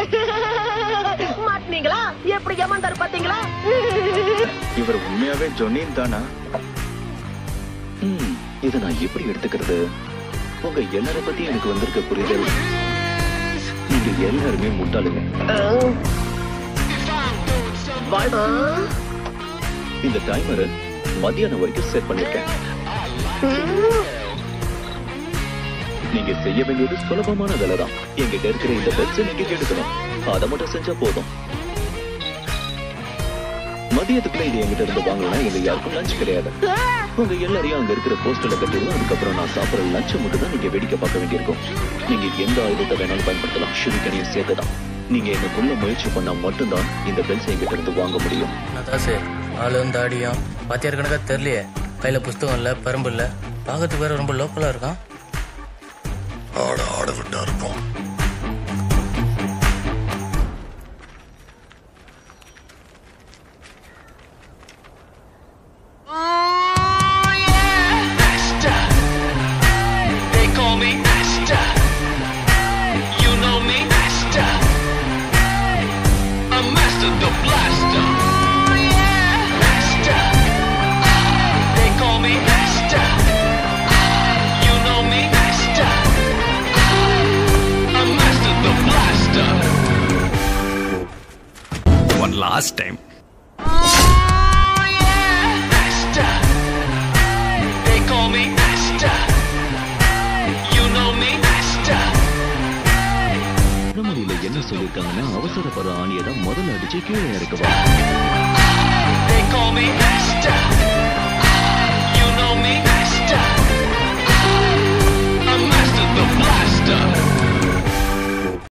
மாட்டினீங்களா எப்படி ஏமாந்தாரு பாத்தீங்களா இவர் உண்மையாவே ஜொனின் தானா ம், இதை நான் எப்படி எடுத்துக்கிறது உங்க எல்லார பத்தி எனக்கு வந்திருக்க புரிதல் நீங்க எல்லாருமே முட்டாளுங்க ஆ? இந்த டைமரை மத்தியானம் வரைக்கும் செட் பண்ணிருக்கேன் ம். நீங்க செய்ய வேண்டியது சுலபமான வேலை தான் எங்கிட்ட இருக்கிற இந்த பெட்ஸை நீங்க கெடுக்கணும் அதை மட்டும் செஞ்சா போதும் மதியத்துக்குள்ள இது எங்கிட்ட இருந்து வாங்கலாம் எங்க யாருக்கும் லஞ்ச் கிடையாது உங்க எல்லாரையும் அங்க இருக்கிற போஸ்டர்ல கட்டிடுவோம் அதுக்கப்புறம் நான் சாப்பிடுற லஞ்ச் மட்டும் தான் நீங்க வேடிக்கை பார்க்க வேண்டியிருக்கும் நீங்க எந்த ஆயுதத்தை வேணாலும் பயன்படுத்தலாம் ஷுரிக்கனையும் சேர்த்துதான் நீங்க என்ன கொல்ல முயற்சி பண்ணா மட்டும்தான் இந்த பெல்ஸ் எங்கிட்ட இருந்து வாங்க முடியும் அதான் சார் ஆளும் தாடியும் பாத்தியார் கணக்கா தெரியலையே கையில புஸ்தகம் இல்ல பரம்பு இல்ல பார்க்கறதுக்கு வேற ரொம்ப லோக்கலா இருக்கான் ஆட ஆட விட்டா இருப்போம் They call me Master. You know me, Master. I'm Master the Blaster. Master. They call me Master. You know me, Master. I'm Master the Blaster. One last time. Master. They call me Master. You know me, Master. வடமொழியில என்ன சொல்லிருக்காங்கன்னா அவசரப்படுற ஆணியை தான் முதல்ல அடிச்சு கீழே இறக்குவா They call me Master. You know